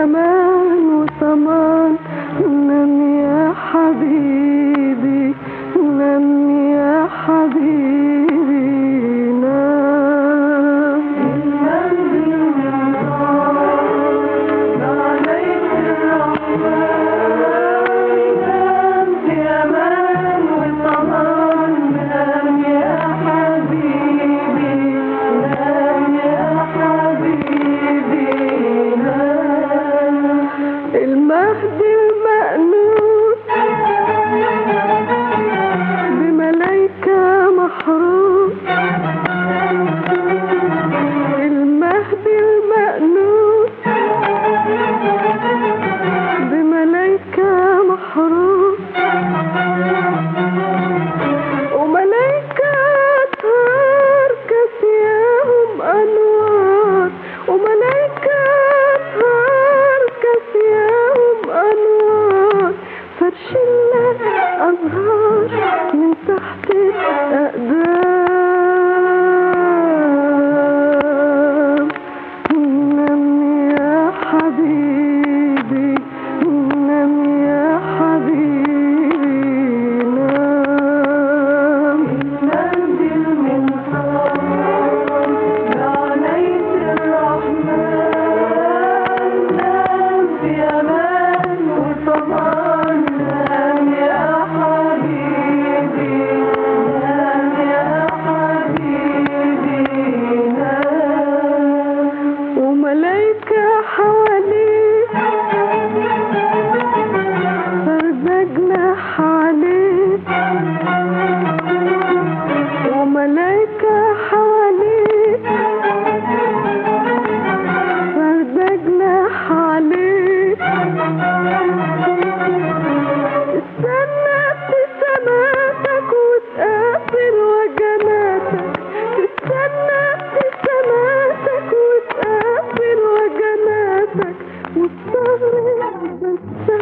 امان وطمان نام يا حبيبي نام يا حبيبي نام المهد المأنوس بملايكة محروس المهد المأنوس بملايكة محروس وملايكة أطهار كاسياهم أنوار وملايكة أطهار كاسياهم أنوار فرشنا أزهار من تحت الأقدام نام يا حبيبي نام يا حبيبي نام ننزل من بعليك الرحمن نام في أمان وطمان نام يا حبيبي نام يا حبيبي نام وملايكة حواليك فرزقنا حواليك وملايكة حواليك فرزقنا حواليك استنى ابتساماتك وتقابل وجناتك استنى ابتساماتك وتقابل وجناتك والصبر بس